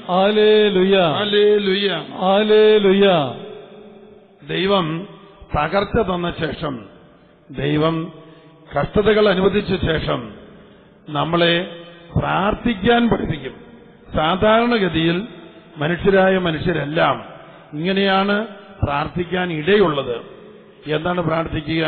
Hallelujah ഹല്ലേലൂയ. Hallelujah ദൈവം തകർച്ച തന്ന ശേഷം ദൈവം കഷ്ടതകൾ അനുവദിച്ച ശേഷം നമ്മളെ പ്രാർത്ഥിക്കാൻ പഠിപ്പിക്കും സാധാരണഗതിയിൽ മനുഷ്യരായ മനുഷ്യരെല്ലാം ഇങ്ങനെയാണ് പ്രാർത്ഥിക്കാൻ ഇടയുള്ളത് എന്താണ് പ്രാർത്ഥിക്കുക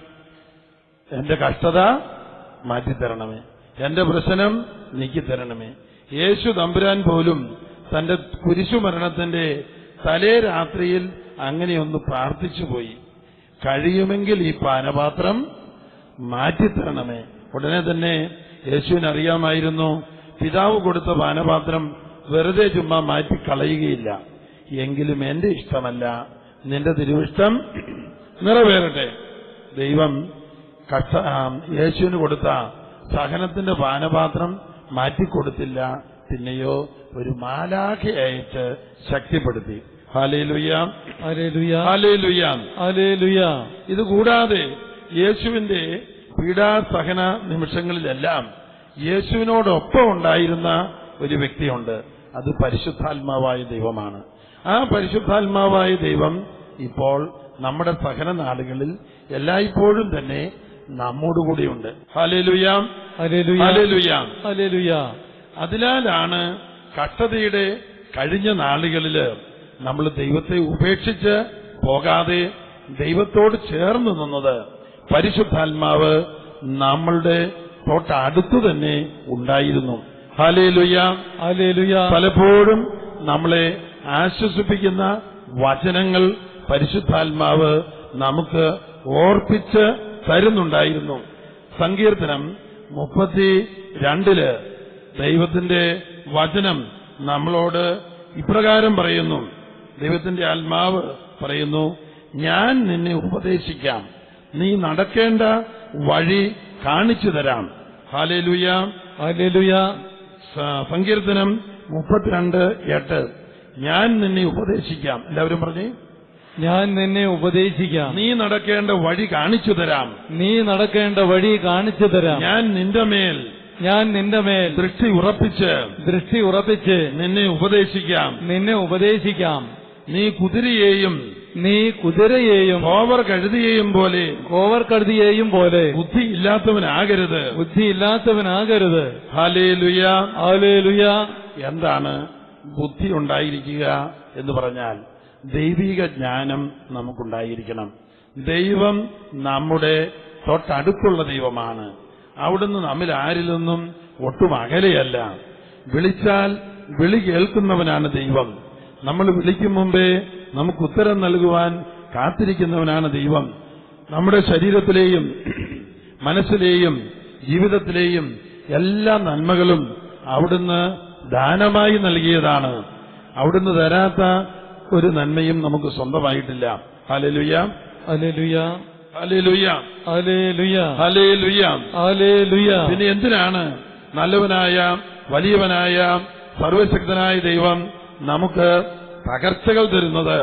എന്റെ കഷ്ടത മാറ്റിത്തരണമേ എന്റെ പ്രശ്നം നീക്കിത്തരണമേ യേശു തമ്പുരാൻ പോലും തന്റെ കുരിശുമരണത്തിന്റെ തലേ രാത്രിയിൽ അങ്ങനെയൊന്ന് പ്രാർത്ഥിച്ചുപോയി കഴിയുമെങ്കിൽ ഈ പാനപാത്രം മാറ്റിത്തരണമേ ഉടനെ തന്നെ യേശുവിന് അറിയാമായിരുന്നു പിതാവ് കൊടുത്ത പാനപാത്രം വെറുതെ ചുമ്മാ മാറ്റി കളയുകയില്ല എങ്കിലും എന്റെ ഇഷ്ടമല്ല നിന്റെ തിരുവിഷ്ടം നിറവേറട്ടെ ദൈവം കഷ്ട ആ, യേശുവിന് കൊടുത്ത സഹനത്തിന്റെ പാനപാത്രം മാറ്റിക്കൊടുത്തില്ല പിന്നെയോ ഒരു മാലാഖയയച്ച് ശക്തിപ്പെടുത്തി ഹാലേലുയ്യാം ഹല്ലേലൂയ ഹാലേലുയ്യാം ഹല്ലേലൂയ ഇത് കൂടാതെ യേശുവിന്റെ പീഡാസഹന നിമിഷങ്ങളിലെല്ലാം യേശുവിനോടൊപ്പം ഉണ്ടായിരുന്ന ഒരു വ്യക്തിയുണ്ട് അത് പരിശുദ്ധാത്മാവായ ദൈവമാണ് ആ പരിശുദ്ധാത്മാവായ ദൈവം ഇപ്പോൾ നമ്മുടെ സഹന നാളുകളിൽ എല്ലായ്പ്പോഴും തന്നെ നമ്മോടുകൂടിയുണ്ട് ഹാലേലുയാം ഹല്ലേലൂയ ഹാലേലുയാം ഹല്ലേലൂയ അതിനാലാണ് കഷ്ടതയുടെ കഴിഞ്ഞ നാളുകളില് നമ്മൾ ദൈവത്തെ ഉപേക്ഷിച്ച് പോകാതെ ദൈവത്തോട് ചേർന്ന് നിന്നത് പരിശുദ്ധാത്മാവ് നമ്മളുടെ തൊട്ടടുത്തു തന്നെ ഉണ്ടായിരുന്നു ഹാലേലുയ ഹല്ലേലൂയ പലപ്പോഴും നമ്മളെ ആശ്വസിപ്പിക്കുന്ന വചനങ്ങൾ പരിശുദ്ധാത്മാവ് നമുക്ക് ഓർപ്പിച്ച് തരുന്നുണ്ടായിരുന്നു സങ്കീർത്തനം മുപ്പത്തി രണ്ടില് ദൈവത്തിന്റെ വചനം നമ്മളോട് ഇപ്രകാരം പറയുന്നു ദൈവത്തിന്റെ ആത്മാവ് പറയുന്നു ഞാൻ നിന്നെ ഉപദേശിക്കാം നീ നടക്കേണ്ട വഴി കാണിച്ചു തരാം ഹാലേലുയ ഹല്ലേലൂയ സങ്കീർത്തനം മുപ്പത്തിരണ്ട് എട്ട് ഞാൻ നിന്നെ ഉപദേശിക്കാം എല്ലാവരും പറഞ്ഞേ ഞാൻ നിന്നെ ഉപദേശിക്കാം നീ നടക്കേണ്ട വഴി കാണിച്ചു തരാം നീ നടക്കേണ്ട വഴി കാണിച്ചു തരാം ഞാൻ നിന്റെ മേൽ ഞാൻ നിന്റെ മേൽ ദൃഷ്ടി ഉറപ്പിച്ച് ദൃഷ്ടി ഉറപ്പിച്ച് നിന്നെ ഉപദേശിക്കാം നിന്നെ ഉപദേശിക്കാം നീ കുതിരയെയും നീ കുതിരയെയും കോവർ കഴുതിയെയും പോലെ കോവർ കഴുതിയെയും പോലെ ബുദ്ധി ഇല്ലാത്തവനാകരുത് ബുദ്ധിയില്ലാത്തവനാകരുത് ഹാലേലുയ ഹല്ലേലൂയ എന്താണ് ബുദ്ധി ഉണ്ടായിരിക്കുക എന്ന് പറഞ്ഞാൽ ദൈവിക ജ്ഞാനം നമുക്കുണ്ടായിരിക്കണം ദൈവം നമ്മുടെ തൊട്ടടുത്തുള്ള ദൈവമാണ് അവിടുന്ന് നമ്മിൽ ആരിൽ നിന്നും ഒട്ടും അകലെയല്ല വിളിച്ചാൽ വിളി കേൾക്കുന്നവനാണ് ദൈവം നമ്മൾ വിളിക്കും മുമ്പേ നമുക്ക് ഉത്തരം നൽകുവാൻ കാത്തിരിക്കുന്നവനാണ് ദൈവം നമ്മുടെ ശരീരത്തിലെയും മനസ്സിലെയും ജീവിതത്തിലെയും എല്ലാ നന്മകളും അവിടുന്ന് ദാനമായി നൽകിയതാണ് അവിടുന്ന് തരാത്ത ഒരു നന്മയും നമുക്ക് സ്വന്തമായിട്ടില്ല ഹലലുയ ഹല്ലേലൂയ ഹലലുയ ഹല്ലേലൂയ ഹലേലുയ ഹല്ലേലൂയ പിന്നെ എന്തിനാണ് നല്ലവനായ വലിയവനായ സർവശക്തനായ ദൈവം നമുക്ക് തകർച്ചകൾ തരുന്നത്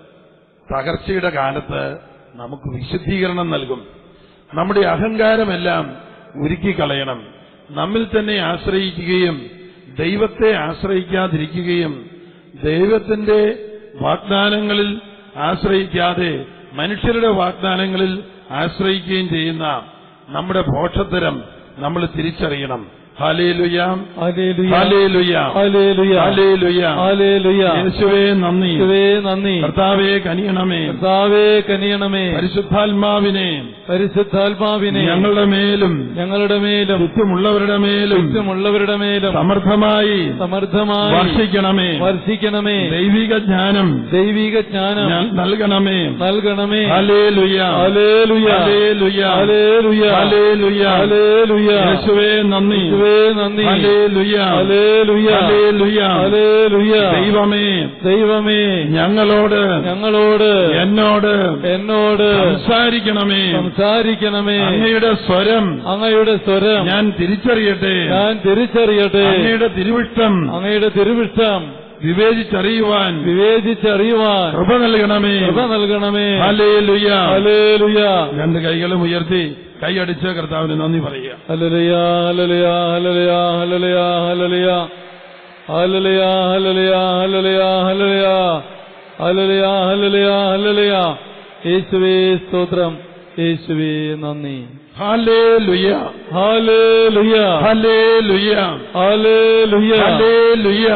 തകർച്ചയുടെ കാലത്ത് നമുക്ക് വിശുദ്ധീകരണം നൽകും നമ്മുടെ അഹങ്കാരമെല്ലാം ഉരുക്കിക്കളയണം നമ്മിൽ തന്നെ ആശ്രയിക്കുകയും ദൈവത്തെ ആശ്രയിക്കാതിരിക്കുകയും ദൈവത്തിന്റെ വാഗ്ദാനങ്ങളിൽ ആശ്രയിക്കാതെ മനുഷ്യരുടെ വാഗ്ദാനങ്ങളിൽ ആശ്രയിക്കുകയും ചെയ്യുന്ന നമ്മുടെ ഭോഷത്തരം നമ്മൾ തിരിച്ചറിയണം ഹാലേലുയാം ഹല്ലേലൂയ ഹാലേലുയാം ഹല്ലേലൂയ ഹാലേലുയാം ഹല്ലേലൂയ യേശുവേ നന്ദി യേശുവേ നന്ദി കർത്താവേ കനിയണമേ കർത്താവേ കനിയണമേ പരിശുദ്ധാത്മാവിനെ പരിശുദ്ധാത്മാവിനെ ഞങ്ങളുടെ മേലും ഞങ്ങളുടെ മേലും ചുറ്റുമുള്ളവരുടെ മേലും ചുറ്റുമുള്ളവരുടെ മേലും സമർത്ഥമായി സമർത്ഥമായി വർഷിക്കണമേ വർഷിക്കണമേ ദൈവിക ജ്ഞാനം ദൈവിക ജ്ഞാനം ഞ- നൽകണമേ നൽകണമേ ഹല്ലേലൂയ ഹല്ലേലൂയ ഹല്ലേലൂയ ഹല്ലേലൂയ ഹല്ലേലൂയ ഹല്ലേലൂയ യേശുവേ നന്ദി യേശുവേ നന്ദി ഹല്ലേലൂയ ഹല്ലേലൂയ ഹല്ലേലൂയ ഹല്ലേലൂയ ദൈവമേ ദൈവമേ ഞങ്ങളോട് ഞങ്ങളോട് എന്നോട് എന്നോട് സംസാരിക്കണമേ സംസാരിക്കണമേ അങ്ങയുടെ സ്വരം അങ്ങയുടെ സ്വരം ഞാൻ തിരിച്ചറിയട്ടെ ഞാൻ തിരിച്ചറിയട്ടെ അങ്ങയുടെ തിരുവിഷ്ടം അങ്ങയുടെ തിരുവിഷ്ടം വിവേചിച്ചറിയുവാൻ വിവേചിച്ചറിയുവാൻ കൃപ നൽകണമേ കൃപ നൽകണമേ ഹല്ലേലൂയ ഹല്ലേലൂയ രണ്ട് കൈകളും ഉയർത്തി കൈയടിച്ച് കർത്താവിന് നന്ദി പറയുക ഹല്ലേലൂയ ഹല്ലേലൂയ ഹല്ലേലൂയ ഹല്ലേലൂയ ഹല്ലേലൂയ ഹല്ലേലൂയ ഹല്ലേലൂയ ഹല്ലേലൂയ ഹല്ലേലൂയ ഹല്ലേലൂയ ഹല്ലേലൂയ ഹല്ലേലൂയ യേശുവേ സ്തോത്രം യേശുവേ നന്ദി ഹല്ലേലൂയ ഹല്ലേലൂയ ഹല്ലേലൂയ ഹല്ലേലൂയ ഹല്ലേലൂയ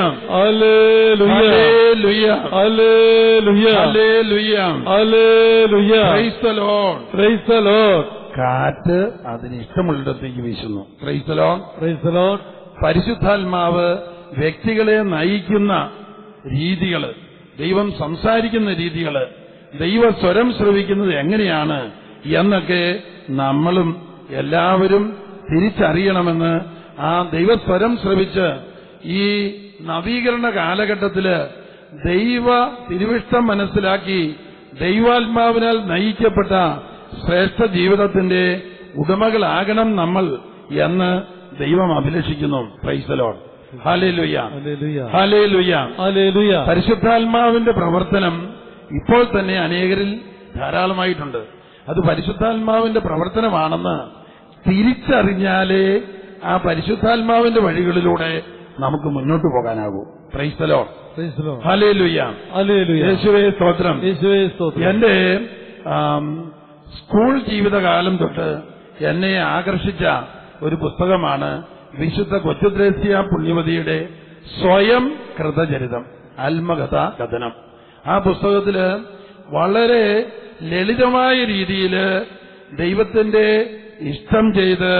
ഹല്ലേലൂയ ഹല്ലേലൂയ ഹല്ലേലൂയ ഹല്ലേലൂയ ഹല്ലേലൂയ Praise the Lord. Praise the Lord കാറ്റ് അതിന് ഇഷ്ടമുള്ളിടത്തേക്ക് വീശുന്നു Praise the Lord. Praise the Lord പരിശുദ്ധാത്മാവ് വ്യക്തികളെ നയിക്കുന്ന രീതികള് ദൈവം സംസാരിക്കുന്ന രീതികള് ദൈവ സ്വരം ശ്രവിക്കുന്നത് എങ്ങനെയാണ് എന്നൊക്കെ നമ്മളും എല്ലാവരും തിരിച്ചറിയണമെന്ന് ആ ദൈവസ്വരം ശ്രവിച്ച് ഈ നവീകരണ കാലഘട്ടത്തില് ദൈവ തിരുവിഷ്ടം മനസ്സിലാക്കി ദൈവാത്മാവിനാൽ നയിക്കപ്പെട്ട ശ്രേഷ്ഠ ജീവിതത്തിന്റെ ഉടമകളാകണം നമ്മൾ എന്ന് ദൈവം അഭിലഷിക്കുന്നു പ്രൈസലോൺ ഹാലേലുയ്യ ഹല്ലേലൂയ ഹാലേലുയ്യ ഹല്ലേലൂയ പരിശുദ്ധാത്മാവിന്റെ പ്രവർത്തനം ഇപ്പോൾ തന്നെ അനേകരിൽ ധാരാളമായിട്ടുണ്ട് അത് പരിശുദ്ധാത്മാവിന്റെ പ്രവർത്തനമാണെന്ന് തിരിച്ചറിഞ്ഞാലേ ആ പരിശുദ്ധാത്മാവിന്റെ വഴികളിലൂടെ നമുക്ക് മുന്നോട്ട് പോകാനാകൂ പ്രൈസ്തലോ പ്രൈസ് ദ ലോർഡ് ഹാലേലുയ്യ ഹല്ലേലൂയ യേശുവേ സ്തോത്രം യേശുവേ സ്തോത്രം എന്റെ ആം, സ്കൂൾ ജീവിതകാലം തൊട്ട് എന്നെ ആകർഷിച്ച ഒരു പുസ്തകമാണ് വിശുദ്ധ കൊച്ചുദ്രേസ്യ പുണ്യവതിയുടെ സ്വയം കൃതചരിതം ആത്മകഥ കഥനം ആ പുസ്തകത്തില് വളരെ ലളിതമായ രീതിയിൽ ദൈവത്തിന്റെ ഇഷ്ടം ചെയ്ത്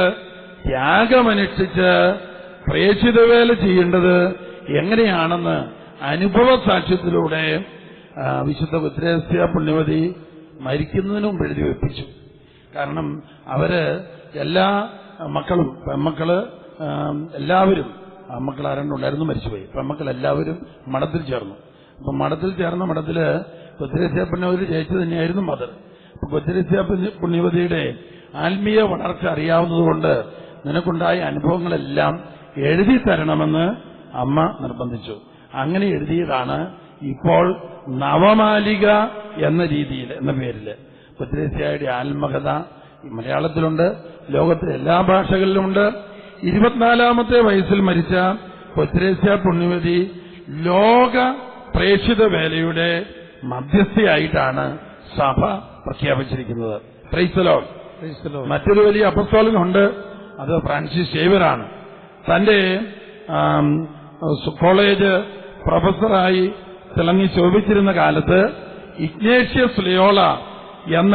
ത്യാഗമനുഷ്ഠിച്ച് പ്രേക്ഷിതവേല ചെയ്യേണ്ടത് എങ്ങനെയാണെന്ന് അനുഭവ സാക്ഷ്യത്തിലൂടെ ആ, വിശുദ്ധ ഉദ്രേസ്യ പുണ്യവതി മരിക്കുന്നതിന് മുമ്പ് എഴുതി വെപ്പിച്ചു കാരണം അവര് എല്ലാ മക്കളും പെമ്മക്കള് ആ, എല്ലാവരും മക്കൾ ആരണ്ടുണ്ടായിരുന്നു മരിച്ചുപോയി പെമ്മക്കൾ എല്ലാവരും മഠത്തിൽ ചേർന്നു അപ്പൊ മഠത്തിൽ ചേർന്ന മഠത്തില് കൊത്തിരസ്യ പുണ്യവതി ജയിച്ചു തന്നെയായിരുന്നു മദർ അപ്പൊ കൊത്തിരസ്യ പുണ്യ- പുണ്യവതിയുടെ ആത്മീയ വളർച്ച അറിയാവുന്നതുകൊണ്ട് നിനക്കുണ്ടായ അനുഭവങ്ങളെല്ലാം എഴുതി തരണമെന്ന് അമ്മ നിർബന്ധിച്ചു അങ്ങനെ എഴുതിയതാണ് ഇപ്പോൾ നവമാലിക എന്ന രീതിയിൽ എന്ന പേരില് കൊത്തിരസ്യയുടെ ആത്മകഥ മലയാളത്തിലുണ്ട് ലോകത്തിലെ എല്ലാ ഭാഷകളിലുമുണ്ട് ഇരുപത്തിനാലാമത്തെ വയസ്സിൽ മരിച്ച കൊത്തിരേസ്യ പുണ്യവതി ലോക പ്രേക്ഷിത വേലയുടെ മധ്യസ്ഥയായിട്ടാണ് സഭ പ്രഖ്യാപിച്ചിരിക്കുന്നത് പ്രൈസലോ പ്രൈസ് ദ ലോർഡ് മറ്റൊരു വലിയ അപ്പസ്തോലനുണ്ട് അത് ഫ്രാൻസിസ് സേവറാണ് തന്റെ ആം, സ് കോളേജ് പ്രൊഫസറായി തിളങ്ങി ശോഭിച്ചിരുന്ന കാലത്ത് ഇഗ്നേഷ്യസ് ലിയോള എന്ന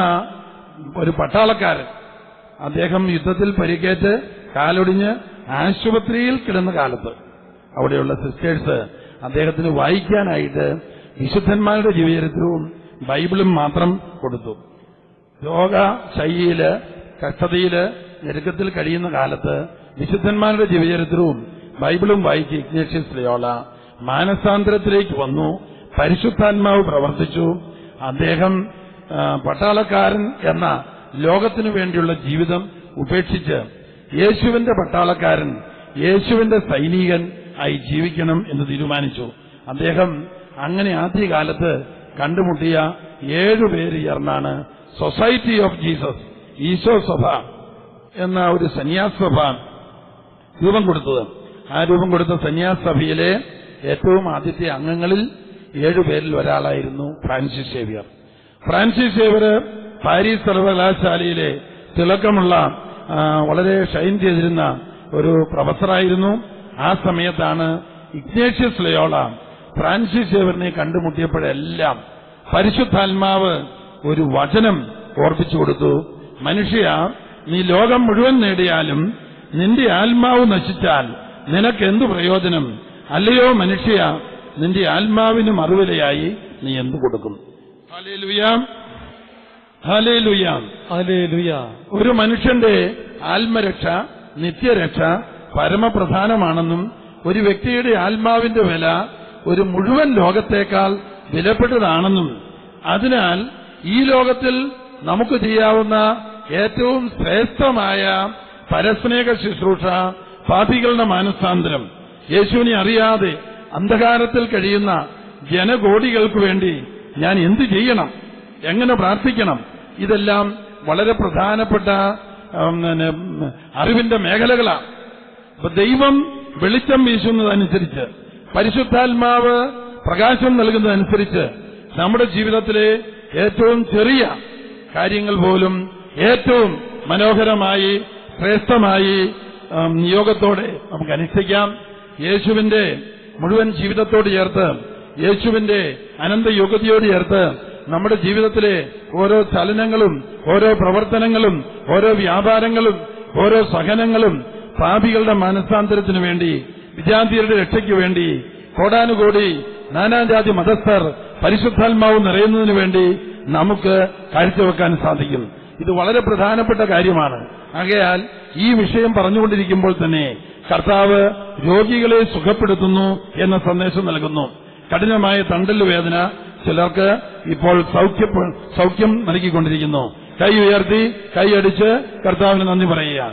ഒരു പട്ടാളക്കാരൻ അദ്ദേഹം യുദ്ധത്തിൽ പരിക്കേറ്റ് കാലൊടിഞ്ഞ് ആശുപത്രിയിൽ കിടന്ന കാലത്ത് അവിടെയുള്ള സിസ്റ്റേഴ്സ് അദ്ദേഹത്തിന് വായിക്കാനായിട്ട് വിശുദ്ധന്മാരുടെ ജീവചരിത്രവും ബൈബിളും മാത്രം കൊടുത്തു രോഗ ശൈലിയില് കഷ്ടതയില് ഞെരുക്കത്തിൽ കഴിയുന്ന കാലത്ത് വിശുദ്ധന്മാരുടെ ജീവചരിത്രവും ബൈബിളും വായിച്ച് ഇഗ്നേഷ്യസ് ലയോള മാനസാന്തരത്തിലേക്ക് വന്നു പരിശുദ്ധാത്മാവ് പ്രവർത്തിച്ചു അദ്ദേഹം ആ, പട്ടാളക്കാരൻ എന്ന ലോകത്തിനു വേണ്ടിയുള്ള ജീവിതം ഉപേക്ഷിച്ച് യേശുവിന്റെ പട്ടാളക്കാരൻ യേശുവിന്റെ സൈനികൻ ആയി ജീവിക്കണം എന്ന് തീരുമാനിച്ചു അദ്ദേഹം അങ്ങനെ ആദ്യകാലത്ത് കണ്ടുമുട്ടിയ ഏഴുപേര് ചേർന്നാണ് സൊസൈറ്റി ഓഫ് ജീസസ് ഈശോ സഭ എന്ന ഒരു സന്യാസ സഭ രൂപം കൊടുത്തത് ആ രൂപം കൊടുത്ത സന്യാസ സഭയിലെ ഏറ്റവും ആദ്യത്തെ അംഗങ്ങളിൽ ഏഴുപേരിൽ ഒരാളായിരുന്നു Francis Xavier Francis Xavier Paris സർവകലാശാലയിലെ തിളക്കമുള്ള ആ, വളരെ ഷൈൻ ചെയ്തിരുന്ന ഒരു പ്രൊഫസറായിരുന്നു ആ സമയത്താണ് ഇഗ്നേഷ്യസ് ലയോള ഫ്രാൻസിസ് സേവറിനെ കണ്ടുമുട്ടിയപ്പോഴെല്ലാം പരിശുദ്ധാത്മാവ് ഒരു വചനം ഓർപ്പിച്ചു കൊടുത്തു മനുഷ്യ നീ ലോകം മുഴുവൻ നേടിയാലും നിന്റെ ആത്മാവ് നശിച്ചാൽ നിനക്ക് എന്തു പ്രയോജനം അല്ലയോ മനുഷ്യ നിന്റെ ആത്മാവിന് മറുവിലയായി നീ എന്തു കൊടുക്കും ഹല്ലേലൂയാം ഹല്ലേലൂയാം ഹല്ലേലൂയ ഒരു മനുഷ്യന്റെ ആത്മരക്ഷ നിത്യരക്ഷ പരമപ്രധാനമാണെന്നും ഒരു വ്യക്തിയുടെ ആത്മാവിന്റെ വില ഒരു മുഴുവൻ ലോകത്തേക്കാൾ വിലപ്പെട്ടതാണെന്നും അതിനാൽ ഈ ലോകത്തിൽ നമുക്ക് ചെയ്യാവുന്ന ഏറ്റവും ശ്രേഷ്ഠമായ പരസ്നേഹ ശുശ്രൂഷ പാപികളുടെ മാനസാന്തരം യേശുവിനെ അറിയാതെ അന്ധകാരത്തിൽ കഴിയുന്ന ജനകോടികൾക്ക് വേണ്ടി ഞാൻ എന്തു ചെയ്യണം എങ്ങനെ പ്രാർത്ഥിക്കണം ഇതെല്ലാം വളരെ പ്രധാനപ്പെട്ട ഉം, പിന്നെ, ഉം, അറിവിന്റെ മേഖലകളാണ് അപ്പൊ ദൈവം വെളിച്ചം വീശുന്നതനുസരിച്ച് പരിശുദ്ധാത്മാവ് പ്രകാശം നൽകുന്നതനുസരിച്ച് നമ്മുടെ ജീവിതത്തിലെ ഏറ്റവും ചെറിയ കാര്യങ്ങൾ പോലും ഏറ്റവും മനോഹരമായി ശ്രേഷ്ഠമായി ആം, നിയോഗത്തോടെ നമുക്ക് അനുഷ്ഠിക്കാം യേശുവിന്റെ മുഴുവൻ ജീവിതത്തോട് ചേർത്ത് യേശുവിന്റെ അനന്തയുഗതിയോട് ചേർത്ത് നമ്മുടെ ജീവിതത്തിലെ ഓരോ ചലനങ്ങളും ഓരോ പ്രവർത്തനങ്ങളും ഓരോ വ്യാപാരങ്ങളും ഓരോ സഹനങ്ങളും പാപികളുടെ മനസ്സാന്തരത്തിനു വേണ്ടി വിജാതിയരുടെ രക്ഷയ്ക്ക് വേണ്ടി കോടാനുകോടി നാനാജാതി മതസ്ഥർ പരിശുദ്ധാത്മാവ് നിറയുന്നതിനു വേണ്ടി നമുക്ക് കാഴ്ചവെക്കാൻ സാധിക്കും ഇത് വളരെ പ്രധാനപ്പെട്ട കാര്യമാണ് ആകയാൽ ഈ വിഷയം പറഞ്ഞുകൊണ്ടിരിക്കുമ്പോൾ തന്നെ കർത്താവ് രോഗികളെ സുഖപ്പെടുത്തുന്നു എന്ന സന്ദേശം നൽകുന്നു കഠിനമായ തണ്ടല് വേദന ചിലർക്ക് ഇപ്പോൾ സൗഖ്യ സൗഖ്യം നൽകിക്കൊണ്ടിരിക്കുന്നു കൈ ഉയർത്തി കൈ അടിച്ച് കർത്താവിന് നന്ദി പറയുക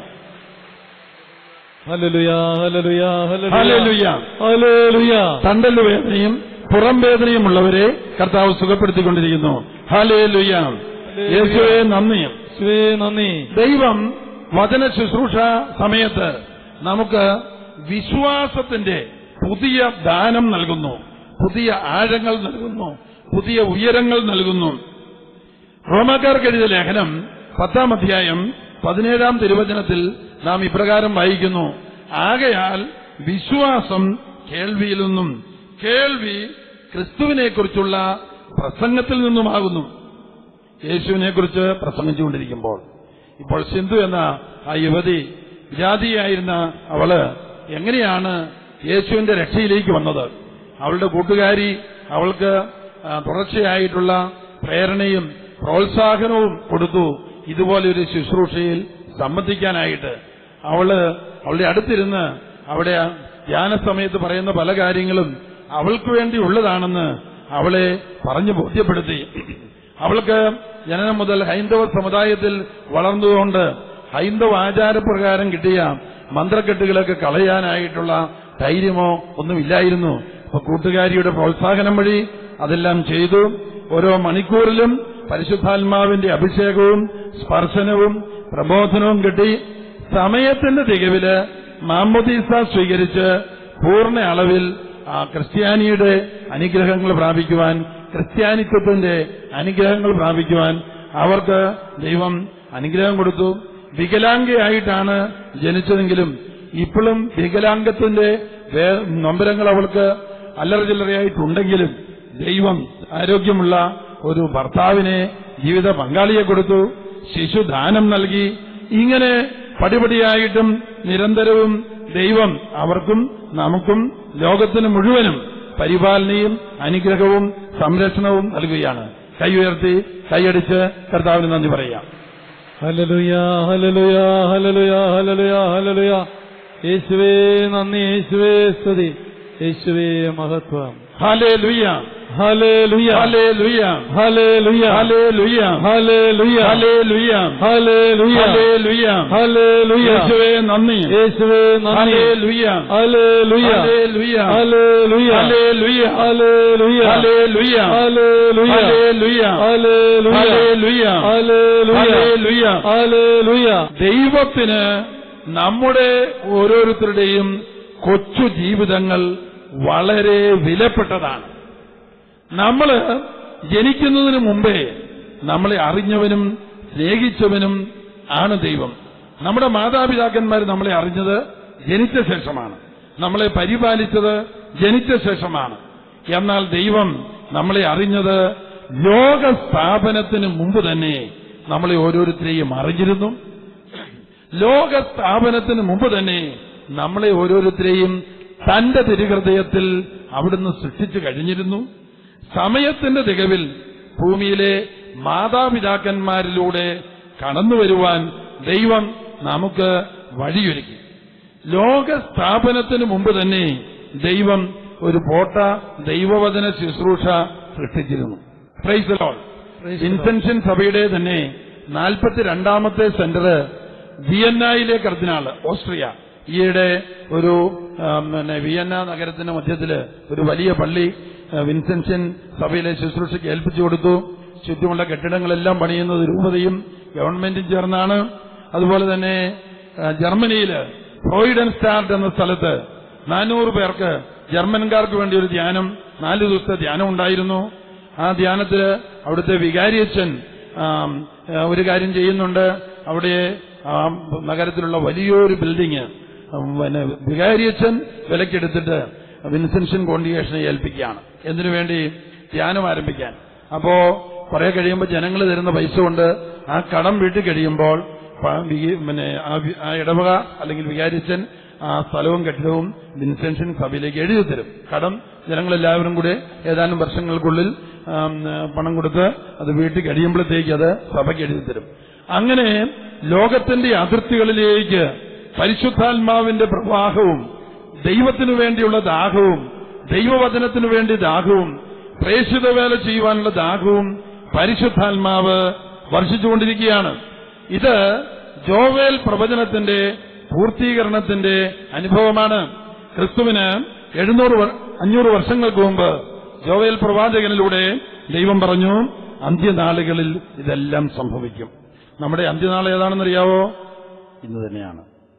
ഹല്ലേലൂയ ഹല്ലേലൂയ ഹല്ലേലൂയ. ഹല്ലേലൂയ തണ്ടല് വേദനയും പുറം വേദനയും ഉള്ളവരെ കർത്താവ് സുഖപ്പെടുത്തിക്കൊണ്ടിരിക്കുന്നു ഹാലേ ലുയ്യ യേശുവെ നന്ദി യേശുവേ നന്ദി ദൈവം വചന ശുശ്രൂഷ സമയത്ത് നമുക്ക് വിശ്വാസത്തിന്റെ പുതിയ ദാനം നൽകുന്നു പുതിയ ആഴങ്ങൾ നൽകുന്നു പുതിയ ഉയരങ്ങൾ നൽകുന്നു റോമാക്കാർക്ക് എഴുതിയ ലേഖനം പത്താം അധ്യായം പതിനേഴാം തിരുവചനത്തിൽ നാം ഇപ്രകാരം വായിക്കുന്നു ആകയാൽ വിശ്വാസം കേൾവിയിൽ നിന്നും കേൾവി ക്രിസ്തുവിനെക്കുറിച്ചുള്ള പ്രസംഗത്തിൽ നിന്നുമാകുന്നു യേശുവിനെക്കുറിച്ച് പ്രസംഗിച്ചുകൊണ്ടിരിക്കുമ്പോൾ ഇപ്പോൾ സിന്ധു എന്ന ആ യുവതി ജാതിയായിരുന്ന അവള് എങ്ങനെയാണ് യേശുവിന്റെ രക്ഷയിലേക്ക് വന്നത് അവളുടെ കൂട്ടുകാരി അവൾക്ക് ആ, തുടർച്ചയായിട്ടുള്ള പ്രേരണയും പ്രോത്സാഹനവും കൊടുത്തു ഇതുപോലെ ഒരു ശുശ്രൂഷയിൽ സംബന്ധിക്കാനായിട്ട് അവള് അവളുടെ അടുത്തിരുന്ന് അവിടെ ധ്യാന സമയത്ത് പറയുന്ന പല കാര്യങ്ങളും അവൾക്ക് വേണ്ടി ഉള്ളതാണെന്ന് അവളെ പറഞ്ഞു ബോധ്യപ്പെടുത്തി അവൾക്ക് ജനനം മുതൽ ഹൈന്ദവ സമുദായത്തിൽ വളർന്നതുകൊണ്ട് ഹൈന്ദവ ആചാരപ്രകാരം കിട്ടിയ മന്ത്രക്കെട്ടുകളൊക്കെ കളയാനായിട്ടുള്ള ധൈര്യമോ ഒന്നുമില്ലായിരുന്നു അപ്പൊ കൂട്ടുകാരിയുടെ പ്രോത്സാഹനം വഴി അതെല്ലാം ചെയ്തു ഓരോ മണിക്കൂറിലും പരിശുദ്ധാത്മാവിന്റെ അഭിഷേകവും സ്പർശനവും പ്രബോധനവും കിട്ടി സമയത്തിന്റെ തികവില് മാമോദീസ സ്വീകരിച്ച് പൂർണ്ണ അളവിൽ ആ ക്രിസ്ത്യാനിയുടെ അനുഗ്രഹങ്ങൾ പ്രാപിക്കുവാൻ ക്രിസ്ത്യാനിത്വത്തിന്റെ അനുഗ്രഹങ്ങൾ പ്രാപിക്കുവാൻ അവർക്ക് ദൈവം അനുഗ്രഹം കൊടുത്തു വികലാംഗയായിട്ടാണ് ജനിച്ചതെങ്കിലും ഇപ്പോഴും വികലാംഗത്തിന്റെ വേ- നൊമ്പരങ്ങൾ അവൾക്ക് അല്ലറ ചില്ലറയായിട്ടുണ്ടെങ്കിലും ദൈവം ആരോഗ്യമുള്ള ഒരു ഭർത്താവിനെ ജീവിത പങ്കാളിയെ കൊടുത്തു ശിശുദാനം നൽകി ഇങ്ങനെ പടിപടിയായിട്ടും നിരന്തരവും ദൈവം അവർക്കും നമുക്കും ലോകത്തിന് മുഴുവനും പരിപാലനയും അനുഗ്രഹവും സംരക്ഷണവും നൽകുകയാണ് കൈ ഉയർത്തി കൈയടിച്ച് കർത്താവിന് നന്ദി പറയാം ഹല്ലേലൂയ ഹല്ലേലൂയ ഹല്ലേലൂയ ഹല്ലേലൂയ ഹല്ലേലൂയ യേശുവേ നന്ദി യേശുവേ സ്തുതി യേശുവേ മഹത്വം ഹാലേ ലുയ്യ ഹല്ലേലൂയ ഹാലേ ലുയ്യ ഹല്ലേലൂയ ഹാലേ ലുയ്യ ഹല്ലേലൂയ ഹാലേ ലുയ്യ ഹല്ലേലൂയ ഹാലേ ലുയ്യ ഹല്ലേലൂയ യേശുവേ നന്ദി യേശുവേ നന്ദി ഹാലേ ലുയ്യ ഹല്ലേലൂയ ഹാലേ ലുയ്യ ഹല്ലേലൂയ ഹാലേ ലുയ്യ ഹല്ലേലൂയ ഹാലേ ലുയ്യ ഹല്ലേലൂയ ഹാലേ ലുയ്യ ഹല്ലേലൂയ ഹാലേ ലുയ്യ ഹല്ലേലൂയ ഹാലേ ലുയ്യ ഹല്ലേലൂയ ദൈവത്തിന് നമ്മുടെ ഓരോരുത്തരുടെയും കൊച്ചു ജീവിതങ്ങൾ വളരെ വിലപ്പെട്ടതാണ് നമ്മള് ജനിക്കുന്നതിന് മുമ്പേ നമ്മളെ അറിഞ്ഞവനും സ്നേഹിച്ചവനും ആണ് ദൈവം നമ്മുടെ മാതാപിതാക്കന്മാർ നമ്മളെ അറിഞ്ഞത് ജനിച്ച ശേഷമാണ് നമ്മളെ പരിപാലിച്ചത് ജനിച്ച ശേഷമാണ് എന്നാൽ ദൈവം നമ്മളെ അറിഞ്ഞത് ലോക സ്ഥാപനത്തിന് മുമ്പ് തന്നെ നമ്മളെ ഓരോരുത്തരെയും അറിഞ്ഞിരുന്നു ലോക സ്ഥാപനത്തിന് മുമ്പ് തന്നെ നമ്മളെ ഓരോരുത്തരെയും തന്റെ തിരുഹൃദയത്തിൽ അവിടുന്ന് സൃഷ്ടിച്ചു കഴിഞ്ഞിരുന്നു സമയത്തിന്റെ തികവിൽ ഭൂമിയിലെ മാതാപിതാക്കന്മാരിലൂടെ കടന്നുവരുവാൻ ദൈവം നമുക്ക് വഴിയൊരുക്കി ലോക സ്ഥാപനത്തിന് മുമ്പ് തന്നെ ദൈവം ഒരു പോട്ട ദൈവവചന ശുശ്രൂഷ സൃഷ്ടിച്ചിരുന്നു praise Lord Praise the Lord. ഇൻസെൻഷൻ സഭയുടെ തന്നെ നാൽപ്പത്തിരണ്ടാമത്തെ സെന്റർ വിയന്നയിലെ കർദിനാള് ഓസ്ട്രിയ ഈയിടെ ഒരു ആ, പിന്നെ വിയന്ന നഗരത്തിന്റെ മധ്യത്തില് ഒരു വലിയ പള്ളി ആ, വിൻസെൻഷൻ സഭയിലെ ശുശ്രൂഷയ്ക്ക് ഏൽപ്പിച്ചു കൊടുത്തു ചുറ്റുമുള്ള കെട്ടിടങ്ങളെല്ലാം പണിയുന്നത് രൂപതയും ഗവൺമെന്റും ചേർന്നാണ് അതുപോലെ തന്നെ ആ, ജർമ്മനിയില് ഫ്രോയിഡൻ സ്റ്റാർട്ട് എന്ന സ്ഥലത്ത് നാനൂറ് പേർക്ക് ജർമ്മൻകാർക്ക് വേണ്ടി ഒരു ധ്യാനം നാല് ദിവസത്തെ ധ്യാനം ഉണ്ടായിരുന്നു ആ ധ്യാനത്തില് അവിടുത്തെ വികാരിയച്ഛൻ ആം, ആ, ഒരു കാര്യം ചെയ്യുന്നുണ്ട് അവിടെ ആ നഗരത്തിലുള്ള വലിയൊരു ബിൽഡിങ് പിന്നെ വികാരിയച്ഛൻ വിലക്കെടുത്തിട്ട് വിൻസെൻഷൻ കോൺഡിഗേഷനെ ഏൽപ്പിക്കുകയാണ് എന്തിനു വേണ്ടി ധ്യാനം ആരംഭിക്കാൻ അപ്പോ കുറെ കഴിയുമ്പോൾ ജനങ്ങൾ തരുന്ന പൈസ കൊണ്ട് ആ കടം വീട്ടിൽ കഴിയുമ്പോൾ പ- വി- പിന്നെ ആ വി- ആ ഇടവക അല്ലെങ്കിൽ വികാരിച്ചൻ ആ സ്ഥലവും കെട്ടിടവും വിൻസെൻഷൻ സഭയിലേക്ക് എഴുതി തരും കടം ജനങ്ങളെല്ലാവരും കൂടെ ഏതാനും വർഷങ്ങൾക്കുള്ളിൽ ആം, പണം കൊടുത്ത് അത് വീട്ടിൽ കഴിയുമ്പോഴത്തേക്ക് അത് സഭയ്ക്ക് എഴുതി തരും അങ്ങനെ ലോകത്തിന്റെ അതിർത്തികളിലേക്ക് പരിശുദ്ധാത്മാവിന്റെ പ്രവാഹവും ദൈവത്തിനു വേണ്ടിയുള്ള ദാഹവും ദൈവവചനത്തിനു വേണ്ടി ദാഹവും പ്രേക്ഷിത വേല ചെയ്യുവാനുള്ള ദാഹവും പരിശുദ്ധാത്മാവ് വർഷിച്ചുകൊണ്ടിരിക്കുകയാണ് ഇത് ജോവേൽ പ്രവചനത്തിന്റെ പൂർത്തീകരണത്തിന്റെ അനുഭവമാണ് ക്രിസ്തുവിന് എഴുന്നൂറ് വർ- അഞ്ഞൂറ് വർഷങ്ങൾക്ക് മുമ്പ് ജോവേൽ പ്രവാചകനിലൂടെ ദൈവം പറഞ്ഞു അന്ത്യനാളുകളിൽ ഇതെല്ലാം സംഭവിക്കും നമ്മുടെ അന്ത്യനാൾ ഏതാണെന്നറിയാവോ ഇന്ന് തന്നെയാണ്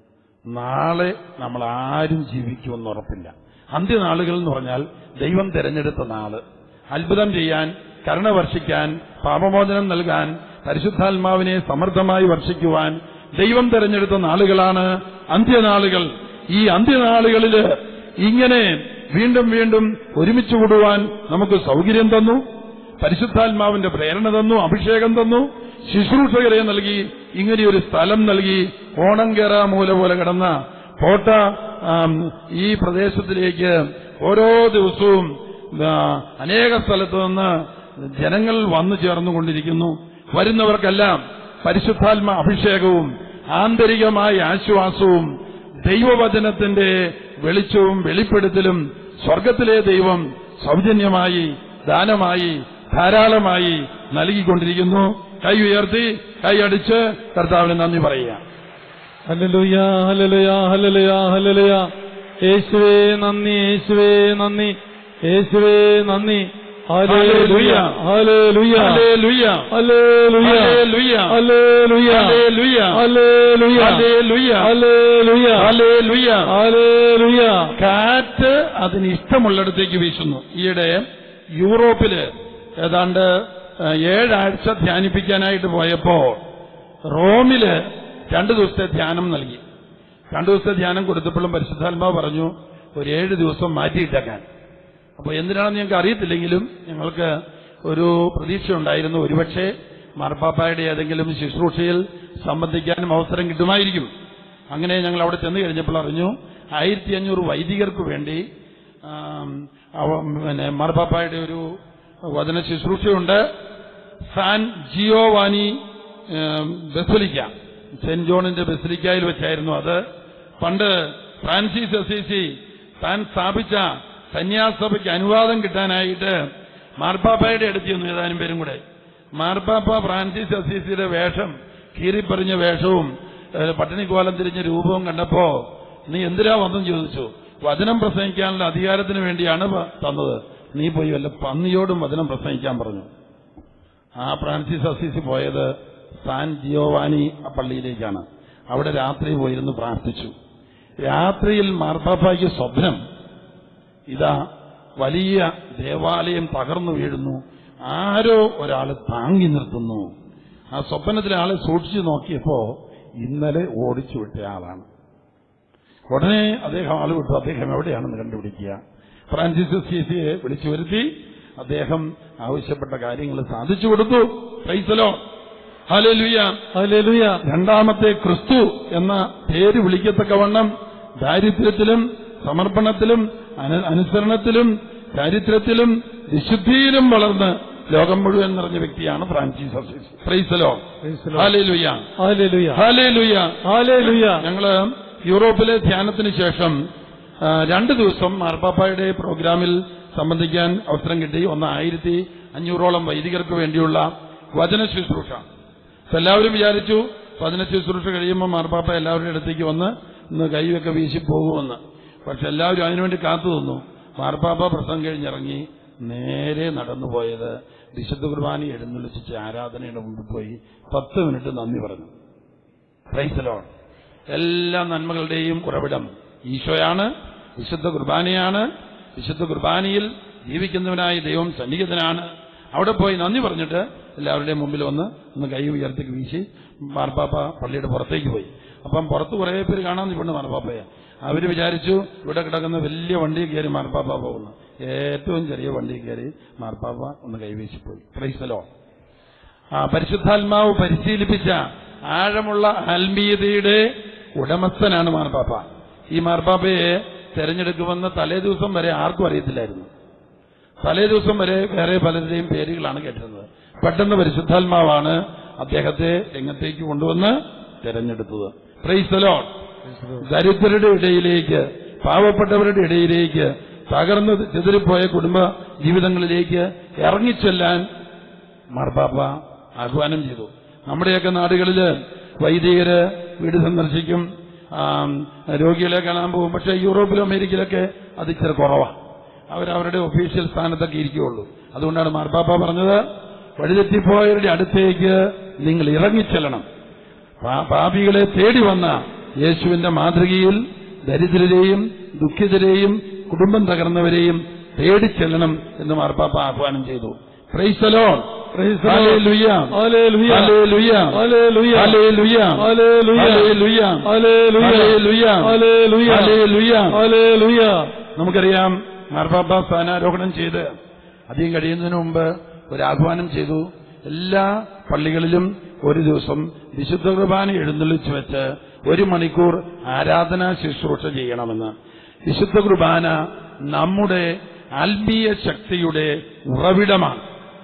നാളെ നമ്മൾ ആരും ജീവിക്കുമെന്ന് ഉറപ്പില്ല അന്ത്യനാളുകൾ എന്ന് പറഞ്ഞാൽ ദൈവം തെരഞ്ഞെടുത്ത നാള് അത്ഭുതം ചെയ്യാൻ കരുണ വർഷിക്കാൻ പാപമോചനം നൽകാൻ പരിശുദ്ധാത്മാവിനെ സമൃദ്ധമായി വർഷിക്കുവാൻ ദൈവം തെരഞ്ഞെടുത്ത നാളുകളാണ് അന്ത്യനാളുകൾ ഈ അന്ത്യനാളുകളില് ഇങ്ങനെ വീണ്ടും വീണ്ടും ഒരുമിച്ച് കൂടുവാൻ നമുക്ക് സൗകര്യം തന്നു പരിശുദ്ധാത്മാവിന്റെ പ്രേരണ തന്നു അഭിഷേകം തന്നു ശുശ്രൂഷകരെ നൽകി ഇങ്ങനെയൊരു സ്ഥലം നൽകി ഓണംകേറ മൂല പോലെ കിടന്ന കോട്ട ആം, ഈ പ്രദേശത്തിലേക്ക് ഓരോ ദിവസവും ആ, അനേക സ്ഥലത്തു നിന്ന് ജനങ്ങൾ വന്നു ചേർന്നുകൊണ്ടിരിക്കുന്നു വരുന്നവർക്കെല്ലാം പരിശുദ്ധാത്മ അഭിഷേകവും ആന്തരികമായ ആശ്വാസവും ദൈവവചനത്തിന്റെ വെളിച്ചവും വെളിപ്പെടുത്തലും സ്വർഗത്തിലെ ദൈവം സൗജന്യമായി ദാനമായി ധാരാളമായി നൽകിക്കൊണ്ടിരിക്കുന്നു കൈ ഉയർത്തി കൈ അടിച്ച് കർത്താവിന് നന്ദി പറയുക ഹല്ലേലൂയ ഹല്ലേലൂയ ഹല്ലേലൂയ ഹല്ലേലൂയ യേശുവേ നന്ദി യേശുവേ നന്ദി യേശുവേ നന്ദി ഹല്ലേലൂയ ഹല്ലേലൂയ ഹല്ലേലൂയ. ഹല്ലേലൂയ ഹല്ലേലൂയ. ഹല്ലേലൂയ ഹല്ലേലൂയ. ഹല്ലേലൂയ ഹല്ലേലൂയ. ഹല്ലേലൂയ ഹല്ലേലൂയ. ഹല്ലേലൂയ കാറ്റ് അതിന് ഇഷ്ടമുള്ളിടത്തേക്ക് വീശുന്നു ഈയിടെ യൂറോപ്പില് ഏതാണ്ട് ഏഹ്, ഏഴാഴ്ച ധ്യാനിപ്പിക്കാനായിട്ട് പോയപ്പോ റോമില് രണ്ടു ദിവസത്തെ ധ്യാനം നൽകി രണ്ടു ദിവസത്തെ ധ്യാനം കൊടുത്തപ്പോഴും പരിശുദ്ധാത്മാവ് പറഞ്ഞു ഒരു ഏഴ് ദിവസം മാറ്റിയിട്ടേക്കാൻ അപ്പൊ എന്തിനാണെന്ന് ഞങ്ങൾക്ക് അറിയത്തില്ലെങ്കിലും ഞങ്ങൾക്ക് ഒരു പ്രതീക്ഷ ഉണ്ടായിരുന്നു ഒരുപക്ഷെ മാർപ്പാപ്പായുടെ ഏതെങ്കിലും ശുശ്രൂഷയിൽ സംബന്ധിക്കാനും അവസരം കിട്ടുമായിരിക്കും അങ്ങനെ ഞങ്ങൾ അവിടെ ചെന്ന് കഴിഞ്ഞപ്പോൾ അറിഞ്ഞു ആയിരത്തി അഞ്ഞൂറ് വൈദികർക്ക് വേണ്ടി ആം, അവ- പിന്നെ മാർപ്പാപ്പായുടെ ഒരു വചന ശുശ്രൂഷയുണ്ട് സാൻ ജിയോവാനി ഏം, ബസലിക്ക സെന്റ് ജോണിന്റെ ബസലിക്കയിൽ വെച്ചായിരുന്നു അത് പണ്ട് ഫ്രാൻസിസ് അസീസി താൻ സ്ഥാപിച്ച സന്യാസഭയ്ക്ക് അനുവാദം കിട്ടാനായിട്ട് മാർപ്പാപ്പയുടെ അടുത്ത് ചെന്നു ഏതാനും പേരും കൂടെ മാർപ്പാപ്പ ഫ്രാൻസിസ് അസീസിയുടെ വേഷം കീറിപ്പറിഞ്ഞ വേഷവും ഏഹ്, പട്ടിണിക്കോലം തിരിഞ്ഞ രൂപവും കണ്ടപ്പോ നീ എന്തിനാ വന്നെന്ന് ചോദിച്ചു വചനം പ്രസംഗിക്കാനുള്ള അധികാരത്തിന് വേണ്ടിയാണ് പ- തന്നത് നീ പോയി വല്ല പന്നിയോടും വചനം പ്രസംഗിക്കാൻ പറഞ്ഞു ആ ഫ്രാൻസിസ് അസീസി പോയത് സാൻ ജിയോവാനി പള്ളിയിലേക്കാണ് അവിടെ രാത്രി പോയിരുന്ന് പ്രാർത്ഥിച്ചു രാത്രിയിൽ മാർപ്പാപ്പായ്ക്ക് സ്വപ്നം ഇതാ വലിയ ദേവാലയം തകർന്നു വീഴുന്നു ആരോ ഒരാൾ താങ്ങി നിർത്തുന്നു ആ സ്വപ്നത്തിലെ ആളെ സൂക്ഷിച്ചു നോക്കിയപ്പോ ഇന്നലെ ഓടിച്ചു വിട്ട ആളാണ് ഉടനെ അദ്ദേഹം ആൾ വിട്ടു അദ്ദേഹം എവിടെയാണെന്ന് കണ്ടുപിടിക്കുക ഫ്രാൻസിസ് സീസിയെ വിളിച്ചു വരുത്തി അദ്ദേഹം ആവശ്യപ്പെട്ട കാര്യങ്ങൾ സാധിച്ചു കൊടുത്തു പ്രൈസലോ ഹാലേലുയ്യ ഹല്ലേലൂയ രണ്ടാമത്തെ ക്രിസ്തു എന്ന പേര് വിളിക്കത്തക്കവണ്ണം ദാരിദ്ര്യത്തിലും സമർപ്പണത്തിലും അനു- അനുസരണത്തിലും ചാരിത്രത്തിലും വിശുദ്ധിയിലും വളർന്ന് ലോകം മുഴുവൻ നിറഞ്ഞ വ്യക്തിയാണ് ഫ്രാൻസിസ് അസീസ് പ്രൈസലോ Praise the Lord. ഹാലേലുയ്യ ഹല്ലേലൂയ ഹാലേലുയ്യ ഹല്ലേലൂയ ഞങ്ങള് യൂറോപ്പിലെ ധ്യാനത്തിന് ശേഷം ആ, രണ്ട് ദിവസം മാർപ്പാപ്പായുടെ പ്രോഗ്രാമിൽ സംബന്ധിക്കാൻ അവസരം കിട്ടി ഒന്ന് ആയിരത്തി അഞ്ഞൂറോളം വൈദികർക്ക് വേണ്ടിയുള്ള വചന ശുശ്രൂഷ അപ്പൊ എല്ലാവരും വിചാരിച്ചു വചന ശുശ്രൂഷ കഴിയുമ്പോൾ മാർപ്പാപ്പ എല്ലാവരുടെ അടുത്തേക്ക് വന്ന് ഇന്ന് കൈയൊക്കെ വീശി പോകുമെന്ന് പക്ഷെ എല്ലാവരും അതിനുവേണ്ടി കാത്തു നിന്നു മാർപ്പാപ്പ പ്രസംഗം കഴിഞ്ഞിറങ്ങി നേരെ നടന്നു പോയത് വിശുദ്ധ കുർബാന എഴുന്നള്ളിച്ച് ആരാധനയുടെ മുമ്പിൽ പോയി പത്ത് മിനിറ്റ് നന്ദി പറഞ്ഞു പ്രൈസലോൺ എല്ലാ നന്മകളുടെയും ഉറവിടം ഈശോയാണ് വിശുദ്ധ കുർബാനയാണ് വിശുദ്ധ കുർബാനയിൽ ജീവിക്കുന്നവനായ ദൈവം സന്നിഹിതനാണ് അവിടെ പോയി നന്ദി പറഞ്ഞിട്ട് എല്ലാവരുടെയും മുമ്പിൽ വന്ന് ഒന്ന് കൈ ഉയർത്തി വീശി മാർപ്പാപ്പ പള്ളിയുടെ പുറത്തേക്ക് പോയി അപ്പം പുറത്ത് കുറേ പേര് കാണാൻ നിൽപ്പുണ്ട് മാർപ്പാപ്പയെ അവര് വിചാരിച്ചു ഇവിടെ കിടക്കുന്ന വലിയ വണ്ടി കയറി മാർപ്പാപ്പ പോകുന്നു ഏറ്റവും ചെറിയ വണ്ടി കയറി മാർപ്പാപ്പ ഒന്ന് കൈവീശിപ്പോയി പ്രൈസലോ ആ പരിശുദ്ധാത്മാവ് പരിശീലിപ്പിച്ച ആഴമുള്ള ആത്മീയതയുടെ ഉടമസ്ഥനാണ് മാർപ്പാപ്പ ഈ മാർപ്പാപ്പയെ തെരഞ്ഞെടുക്കുമെന്ന് തലേ ദിവസം വരെ ആർക്കും അറിയത്തില്ലായിരുന്നു തലേ ദിവസം വരെ വേറെ പലരുടെയും പേരുകളാണ് കേട്ടിരുന്നത് പെട്ടെന്ന് പരിശുദ്ധാത്മാവാണ് അദ്ദേഹത്തെ രംഗത്തേക്ക് കൊണ്ടുവന്ന് തെരഞ്ഞെടുത്തത് പ്രൈസലോ ദരിദ്രരുടെ ഇടയിലേക്ക് പാവപ്പെട്ടവരുടെ ഇടയിലേക്ക് തകർന്ന് ചിതറിപ്പോയ കുടുംബ ജീവിതങ്ങളിലേക്ക് ഇറങ്ങിച്ചെല്ലാൻ മാർപ്പാപ്പ ആഹ്വാനം ചെയ്തു നമ്മുടെയൊക്കെ നാടുകളില് വൈദികര് വീട് സന്ദർശിക്കും ആം, രോഗികളെ കാണാൻ പോകും പക്ഷെ യൂറോപ്പിലും അമേരിക്കയിലൊക്കെ അത് ഇച്ചിരി കുറവാണ് അവരവരുടെ ഒഫീഷ്യൽ സ്ഥാനത്തൊക്കെ ഇരിക്കുകയുള്ളൂ അതുകൊണ്ടാണ് മാർപ്പാപ്പ പറഞ്ഞത് വഴിതെറ്റിപ്പോയവരുടെ അടുത്തേക്ക് നിങ്ങൾ ഇറങ്ങിച്ചെല്ലണം പാ- പാപികളെ തേടി വന്ന യേശുവിന്റെ മാതൃകയിൽ ദരിദ്രരെയും ദുഃഖിതരെയും കുടുംബം തകർന്നവരെയും തേടി ചെല്ലണം എന്ന് മാർപ്പാപ്പ ആഹ്വാനം ചെയ്തു പ്രൈസലോ Praise the Lord. Hallelujah. Hallelujah. Hallelujah. Hallelujah. Hallelujah. Hallelujah. നമുക്കറിയാം മാർപ്പാപ്പ സ്ഥാനാരോഹണം ചെയ്ത് അധികം കഴിയുന്നതിന് മുമ്പ് ഒരു ആഹ്വാനം ചെയ്തു എല്ലാ പള്ളികളിലും ഒരു ദിവസം വിശുദ്ധ കുർബാന എഴുന്നള്ളിച്ചു വെച്ച് ഒരു മണിക്കൂർ ആരാധനാ ശുശ്രൂഷ ചെയ്യണമെന്ന് വിശുദ്ധ കുർബാന നമ്മുടെ ആത്മീയ ശക്തിയുടെ ഉറവിടമാണ്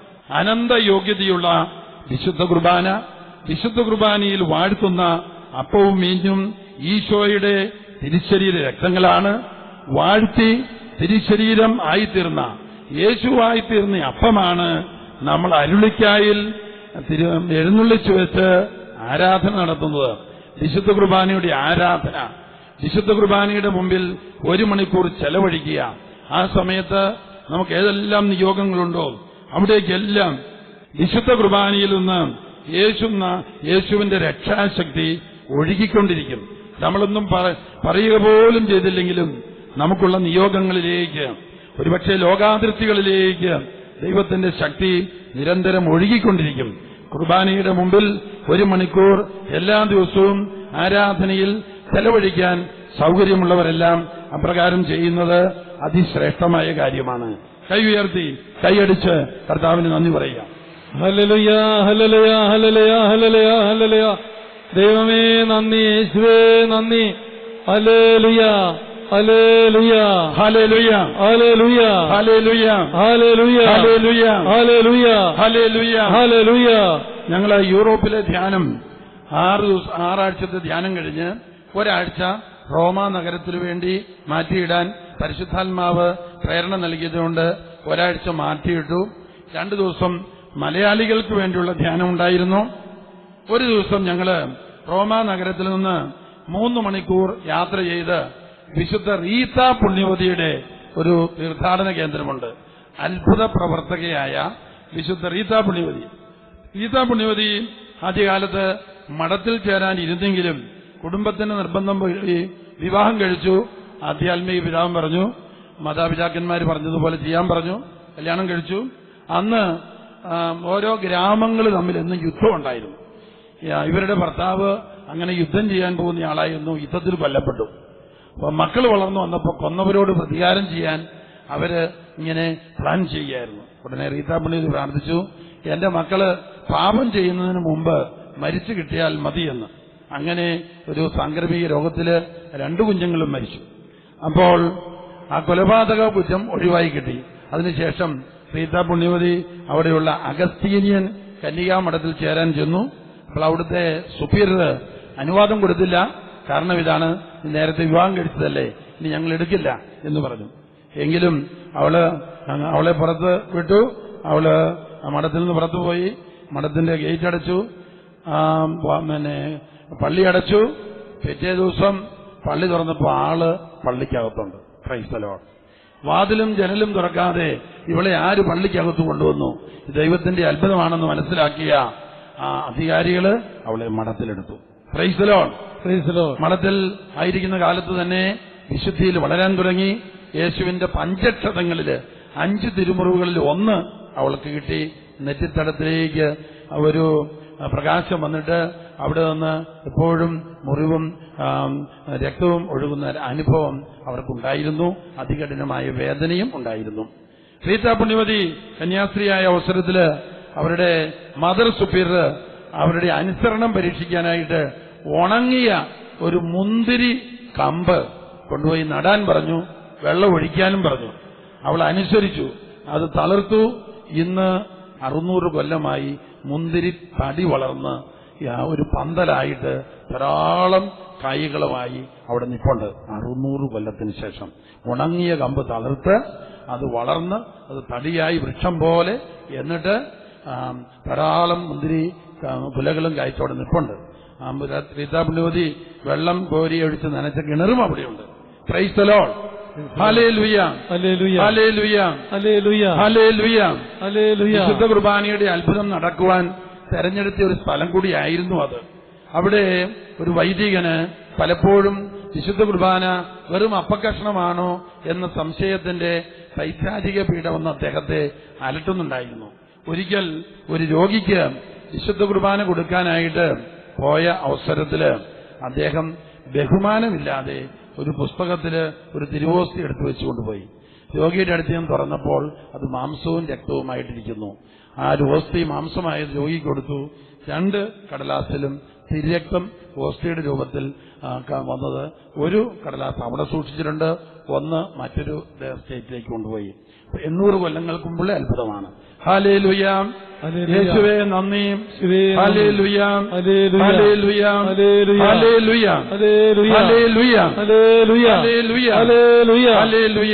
അനന്ത യോഗ്യതയുള്ള വിശുദ്ധ കുർബാന വിശുദ്ധ കുർബാനയിൽ വാഴ്ത്തുന്ന അപ്പവും മീഞ്ഞും ഈശോയുടെ തിരിശരീര രക്തങ്ങളാണ് വാഴ്ത്തി തിരിശരീരം ആയിത്തീർന്ന യേശുവായിത്തീർന്ന അപ്പമാണ് നമ്മൾ അരുളിക്കായിൽ തിരു- എഴുന്നള്ളിച്ചു വെച്ച് ആരാധന നടത്തുന്നത് വിശുദ്ധ കുർബാനയുടെ ആരാധന വിശുദ്ധ കുർബാനയുടെ മുമ്പിൽ ഒരു മണിക്കൂർ ചെലവഴിക്കുക ആ സമയത്ത് നമുക്ക് ഏതെല്ലാം നിയോഗങ്ങളുണ്ടോ അവിടേക്കെല്ലാം വിശുദ്ധ കുർബാനയിൽ നിന്ന് യേശു യേശുവിന്റെ രക്ഷാശക്തി ഒഴുകിക്കൊണ്ടിരിക്കും നമ്മളൊന്നും പറ- പറയുക പോലും ചെയ്തില്ലെങ്കിലും നമുക്കുള്ള നിയോഗങ്ങളിലേക്ക് ഒരുപക്ഷെ ലോകാതിർത്തികളിലേക്ക് ദൈവത്തിന്റെ ശക്തി നിരന്തരം ഒഴുകിക്കൊണ്ടിരിക്കും കുർബാനയുടെ മുമ്പിൽ ഒരു മണിക്കൂർ എല്ലാ ദിവസവും ആരാധനയിൽ ചെലവഴിക്കാൻ സൗകര്യമുള്ളവരെല്ലാം അപ്രകാരം ചെയ്യുന്നത് അതിശ്രേഷ്ഠമായ കാര്യമാണ് കൈ ഉയർത്തി കൈയടിച്ച് കർത്താവിന് നന്ദി പറയുക ഹല്ലേലൂയ ഹല്ലേലൂയ ഹല്ലേലൂയ ഹല്ലേലൂയ ഹല്ലേലൂയ ദൈവമേ നന്ദി യേശുവേ നന്ദി ഹല്ലേലൂയ ഹല്ലേലൂയ ഹല്ലേലൂയ ഹല്ലേലൂയ ഹല്ലേലൂയ ഹല്ലേലൂയ ഹല്ലേലൂയ ഹല്ലേലൂയ ഹല്ലേലൂയ ഹല്ലേലൂയ ഞങ്ങൾ യൂറോപ്പിലെ ധ്യാനം ആറ് ദിവസം ആറാഴ്ചത്തെ ധ്യാനം കഴിഞ്ഞ് ഒരാഴ്ച റോമ നഗരത്തിനു വേണ്ടി മാറ്റിയിടാൻ പരിശുദ്ധാത്മാവ് പ്രേരണ നൽകിയതുകൊണ്ട് ഒരാഴ്ച മാറ്റിയിട്ടു രണ്ടു ദിവസം മലയാളികൾക്ക് വേണ്ടിയുള്ള ധ്യാനം ഉണ്ടായിരുന്നു ഒരു ദിവസം ഞങ്ങള് റോമ നഗരത്തിൽ നിന്ന് മൂന്ന് മണിക്കൂർ യാത്ര ചെയ്ത് വിശുദ്ധ റീത്ത പുണ്യവതിയുടെ ഒരു തീർത്ഥാടന കേന്ദ്രമുണ്ട് അത്ഭുത പ്രവർത്തകയായ വിശുദ്ധ റീത്ത പുണ്യവതി റീത്ത പുണ്യവതി ആദ്യകാലത്ത് മഠത്തിൽ ചേരാൻ ഇരുന്നെങ്കിലും കുടുംബത്തിന് നിർബന്ധം വഴി വിവാഹം കഴിച്ചു ആധ്യാത്മിക പിതാവും പറഞ്ഞു മാതാപിതാക്കന്മാർ പറഞ്ഞതുപോലെ ചെയ്യാൻ പറഞ്ഞു കല്യാണം കഴിച്ചു അന്ന് ആ, ഓരോ ഗ്രാമങ്ങൾ തമ്മിൽ എന്നും യുദ്ധം ഉണ്ടായിരുന്നു യാ, ഇവരുടെ ഭർത്താവ് അങ്ങനെ യുദ്ധം ചെയ്യാൻ പോകുന്ന ആളായിരുന്നു യുദ്ധത്തിൽ കൊല്ലപ്പെട്ടു അപ്പൊ മക്കൾ വളർന്നു വന്നപ്പോൾ കൊന്നവരോട് പ്രതികാരം ചെയ്യാൻ അവര് ഇങ്ങനെ പ്ലാൻ ചെയ്യായിരുന്നു ഉടനെ റീതാപ്പള്ളി പ്രാർത്ഥിച്ചു എന്റെ മക്കള് പാപം ചെയ്യുന്നതിന് മുമ്പ് മരിച്ചു കിട്ടിയാൽ മതിയെന്ന് അങ്ങനെ ഒരു സാംക്രമിക രോഗത്തില് രണ്ടു കുഞ്ഞുങ്ങളും മരിച്ചു അപ്പോൾ ആ കൊലപാതക കുറ്റം ഒഴിവായി കിട്ടി അതിനുശേഷം റീത്ത പുണ്യവതി അവിടെയുള്ള അഗസ്തീനിയൻ കന്യകാമഠത്തിൽ ചേരാൻ ചെന്നു അപ്പോൾ അവിടുത്തെ സുപ്പീരിയർ അനുവാദം കൊടുത്തില്ല കാരണം ഇതാണ് "നീ നേരത്തെ വിവാഹം കഴിച്ചതല്ലേ ഇനി ഞങ്ങൾ എടുക്കില്ല എന്ന് പറഞ്ഞു എങ്കിലും അവള് അങ്ങ് അവളെ പുറത്ത് വിട്ടു അവള് ആ മഠത്തിൽ നിന്ന് പുറത്തു പോയി മഠത്തിന്റെ ഗേറ്റ് അടച്ചു ആ, വ- പിന്നെ പള്ളി അടച്ചു പിറ്റേ ദിവസം പള്ളി തുറന്നപ്പോൾ ആള് പള്ളിക്കകത്തുണ്ട് ക്രൈസ്തലോ വാതിലും ജനലും തുറക്കാതെ ഇവളെ ആര് പള്ളിക്കകത്ത് കൊണ്ടുവന്നു ഇത് ദൈവത്തിന്റെ അത്ഭുതമാണെന്ന് മനസ്സിലാക്കിയ ആ അധികാരികള് അവളെ മഠത്തിലെടുത്തു ക്രൈസ്തലോൺ Praise the Lord. മഠത്തിൽ ആയിരിക്കുന്ന കാലത്ത് തന്നെ വിശുദ്ധിയിൽ വളരാൻ തുടങ്ങി യേശുവിന്റെ പഞ്ചക്ഷതങ്ങളില് അഞ്ച് തിരുമുറിവുകളിൽ ഒന്ന് അവൾക്ക് കിട്ടി നെറ്റിത്തടത്തിലേക്ക് ഒരു ആ, പ്രകാശം വന്നിട്ട് അവിടെ നിന്ന് എപ്പോഴും മുറിവും ആം, രക്തവും ഒഴുകുന്ന ഒരു അനുഭവം അവർക്കുണ്ടായിരുന്നു അതികഠിനമായ വേദനയും ഉണ്ടായിരുന്നു റീത്ത പുണ്യവതി കന്യാസ്ത്രീയായ അവസരത്തില് അവരുടെ മദർ സുപ്പീർ അവരുടെ അനുസരണം പരീക്ഷിക്കാനായിട്ട് ഉണങ്ങിയ ഒരു മുന്തിരി കമ്പ് കൊണ്ടുപോയി നടാൻ പറഞ്ഞു വെള്ളം ഒഴിക്കാനും പറഞ്ഞു അവൾ അനുസരിച്ചു അത് തളർത്തു ഇന്ന് അറുന്നൂറ് കൊല്ലമായി മുന്തിരി തടി വളർന്ന് ആ ഒരു പന്തലായിട്ട് ധാരാളം കായ്കളുമായി അവിടെ നിപ്പുണ്ട് അറുന്നൂറ് കൊല്ലത്തിന് ശേഷം ഉണങ്ങിയ കമ്പ് തളർത്ത് അത് വളർന്ന് അത് തടിയായി വൃക്ഷം പോലെ എന്നിട്ട് ആ, ധാരാളം മുന്തിരി ആ, കുലകളും കായ്ച്ചോടെ നിപ്പുണ്ട് റീതാപുണ്യവതി വെള്ളം കോരി ഒഴിച്ച് നനച്ച കിണറും അവിടെയുണ്ട് ക്രൈസ്തലോൾ ഹാലേ ലുയ ഹല്ലേലൂയ ഹാലേ ലുയ ഹല്ലേലൂയ ഹാലേ ലുയ ഹല്ലേലൂയ വിശുദ്ധ കുർബാനയുടെ അത്ഭുതം നടക്കുവാൻ തെരഞ്ഞെടുത്ത ഒരു സ്ഥലം കൂടിയായിരുന്നു അത് അവിടെ ഒരു വൈദികന് പലപ്പോഴും വിശുദ്ധ കുർബാന വെറും അപ്പക്കഷ്ണമാണോ എന്ന സംശയത്തിന്റെ പൈശാചിക പീഠമെന്ന് അദ്ദേഹത്തെ അലട്ടുന്നുണ്ടായിരുന്നു ഒരിക്കൽ ഒരു രോഗിക്ക് വിശുദ്ധ കുർബാന കൊടുക്കാനായിട്ട് പോയ അവസരത്തില് അദ്ദേഹം ബഹുമാനമില്ലാതെ ഒരു പുസ്തകത്തില് ഒരു തിരുവോസ്തി എടുത്തു വെച്ചുകൊണ്ടുപോയി രോഗിയുടെ അടുത്ത് ഞാൻ തുറന്നപ്പോൾ അത് മാംസവും രക്തവുമായിട്ടിരിക്കുന്നു ആ രോസ്തി മാംസമായത് രോഗിക്ക് കൊടുത്തു രണ്ട് കടലാസിലും തിരക്തം ഓസ്തിയുടെ രൂപത്തിൽ ആ, ക- വന്നത് ഒരു കടലാസ് അവിടെ സൂക്ഷിച്ചിട്ടുണ്ട് ഒന്ന് മറ്റൊരു സ്റ്റേറ്റിലേക്ക് കൊണ്ടുപോയി എണ്ണൂറ് കൊല്ലങ്ങൾക്ക് മുമ്പുള്ള അത്ഭുതമാണ് ഹാലേ ലുയാം ഹല്ലേലൂയ. യേശുവേ നന്ദി യേശുവേ നന്ദി. ഹാലേ ലുയാം ഹല്ലേലൂയ. ഹാലേ ലുയാം ഹല്ലേലൂയ. ഹാലേ ലുയാം ഹല്ലേലൂയ ഹാലേ ലുയാം ഹല്ലേലൂയ ഹല്ലേലൂയ. ഹല്ലേലൂയ ഹാലേ ലുയാം